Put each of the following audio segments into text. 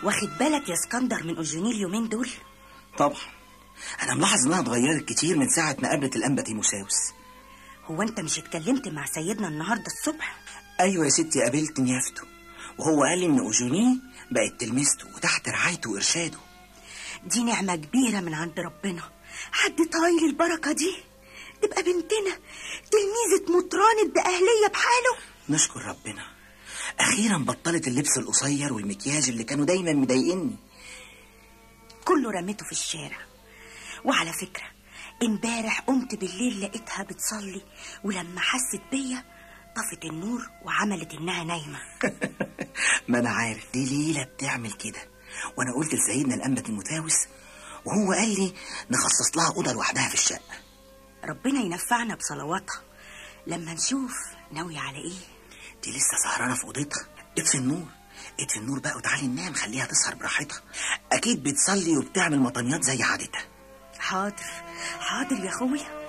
واخد بالك يا اسكندر من أوجوني اليومين دول طبعا انا ملاحظ انها اتغيرت كتير من ساعه ما قابلت الانبا تيموساوس هو انت مش اتكلمت مع سيدنا النهارده الصبح ايوه يا ستي قابلت نيافته وهو قال لي ان اوجوني بقت تلميذته وتحت رعايته وارشاده دي نعمة كبيرة من عند ربنا حد طايل البركة دي تبقى بنتنا تلميذة مطران بأهلية بحاله نشكر ربنا اخيرا بطلت اللبس القصير والمكياج اللي كانوا دايما مضايقني كله رميته في الشارع وعلى فكرة امبارح قمت بالليل لقيتها بتصلي ولما حست بيا طفت النور وعملت انها نايمة ما انا عارف دي ليله بتعمل كده وانا قلت لسيدنا الانبا تيموثاوس وهو قال لي نخصص لها اوضه لوحدها في الشقه ربنا ينفعنا بصلواتها لما نشوف ناوية على ايه دي لسه سهرانه في اوضتها اطفي النور اطفي النور بقى وتعالي ننام خليها تسهر براحتها اكيد بتصلي وبتعمل مطنيات زي عادتها حاضر حاضر يا اخويا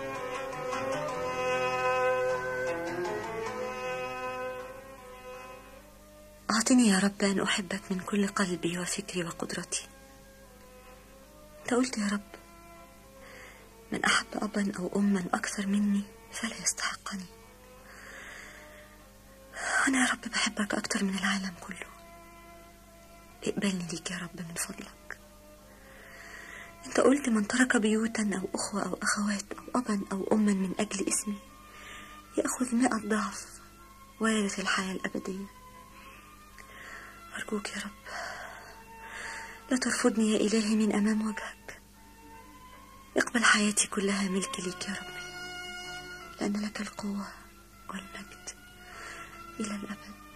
أعطني يا رب أن أحبك من كل قلبي وفكري وقدرتي أنت قلت يا رب من أحب أبا أو أما أكثر مني فلا يستحقني أنا يا رب بحبك أكتر من العالم كله اقبلني ليك يا رب من فضلك أنت قلت من ترك بيوتا أو أخوة أو أخوات أو أبا أو أما من أجل اسمي يأخذ مئة ضعف ويرث الحياة الأبدية أرجوك يا رب لا ترفضني يا إلهي من أمام وجهك اقبل حياتي كلها ملك ليك يا ربي لأن لك القوة والمجد إلى الأبد